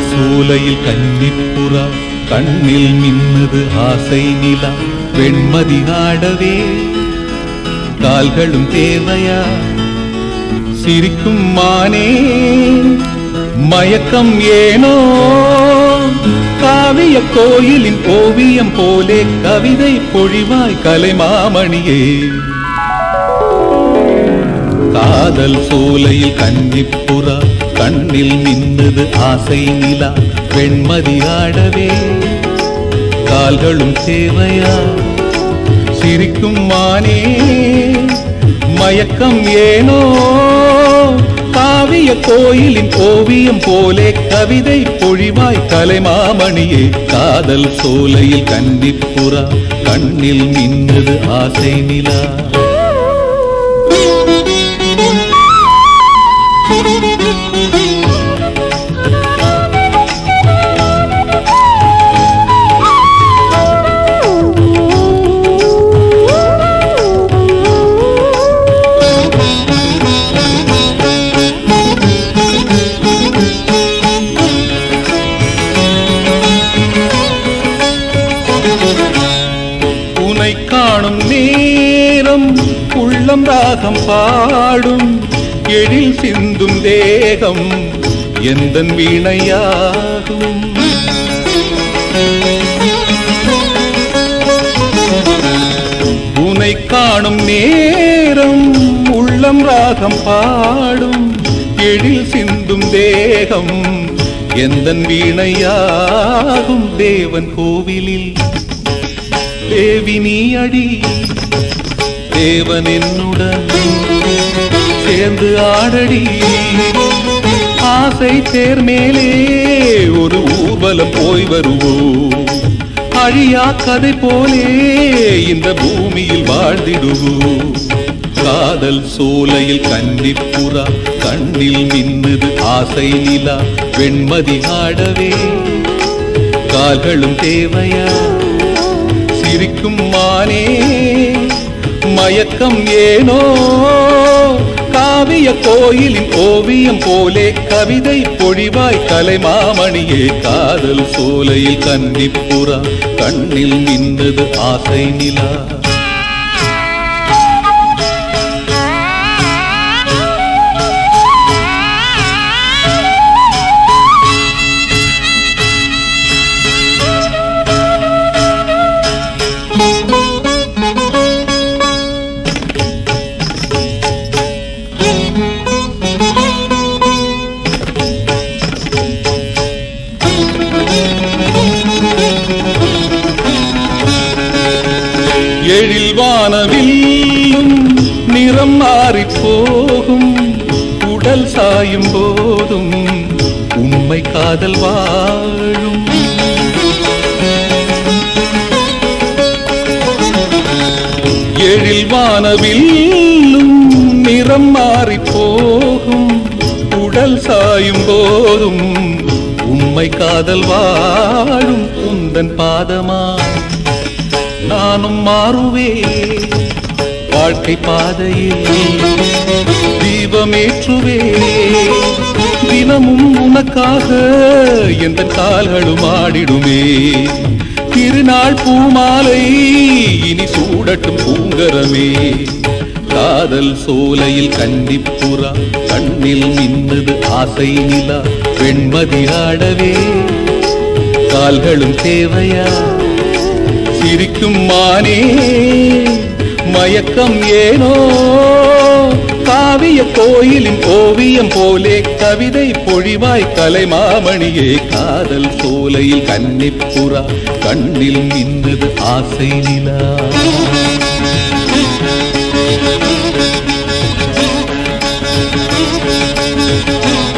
சூலையில் கன்னிப்புறா கண்ணில் மின்னது ஆசை நிலா வெண்மதி நாடவே கால்களும் தேவையா சிரிக்கும் மானே மயக்கம் ஏனோ காவிய கோயிலின் ஓவியம் போலே கவிதை பொழிவாய் கலைமாமணியே காதல் சோலையில் கன்னிப்புறா கண்ணில் மின்னது ஆசை நிலா வெண்மதி ஆடவே கால்களும் சேவையா சிரிக்கும் மானே மயக்கம் ஏனோ காவிய கோயிலின் ஓவியம் போலே கவிதை பொழிவாய் கலைமாமணியே காதல் சோலையில் கன்னிப்புறா கண்ணில் மின்னது ஆசை நிலா உனை காணும் நேரம் உள்ளம் ராகம் பாடும் எழில் சிந்தும் தேகம் எந்தன் வீணையாகும் உனை காணும் நேரம் உள்ளம் ராகம் பாடும் எழில் சிந்தும் தேகம் எந்தன் வீணையாகும் தேவன் கோவிலில் தேவி நீ அடி தேவன் என்னுடன் சேர்ந்து ஆடடி ஆசை தேர் மேலே ஒரு ஊர்வலம் போய் வருவோம் அழியா கதை போலே இந்த பூமியில் வாழ்ந்திடுவோம் காதல் சோலையில் கன்னிப்புறா கண்ணில் மின்னுது ஆசை நிலா வெண்மதி ஆடவே கால்களும் தேவையா சிரிக்கும் மானே மயக்கம் ஏனோ காவிய கோயிலின் ஓவியம் போலே கவிதை பொழிவாய் கலைமாமணியே காதல் சோலையில் கன்னிப்புறா கண்ணில் மின்னது ஆசை நிலா எழில் வானவில்லும் நிறம் மாறிப் போகும் உடல் சாயும் போதும் உண்மை காதல் வாழும் எழில் வானவில்லும் நிறம் மாறிப் போகும் உடல் சாயும் போதும் உண்மை காதல் வாழும் உந்தன் பாதமா நானும் மாறுவே வாழ்க்கை பாதையில் தீபமேற்றுவே தினமும் உனக்காக எந்த கால்களும் ஆடிடுமே திருநாள் பூமாலை இனி சூடட்டும் பூங்கரமே காதல் சோலையில் கன்னிப்புறா கண்ணில் மின்னது ஆசை நிலா வெண்மதி ஆடவே கால்களும் தேவையா சிரிக்கும் மானே மயக்கம் ஏனோ காவிய கோயிலின் ஓவியம் போலே கவிதை பொழிவாய் கலைமாமணியே காதல் சோலையில் கன்னிப்புறா கண்ணில் மின்னது ஆசை நிலா Thank you.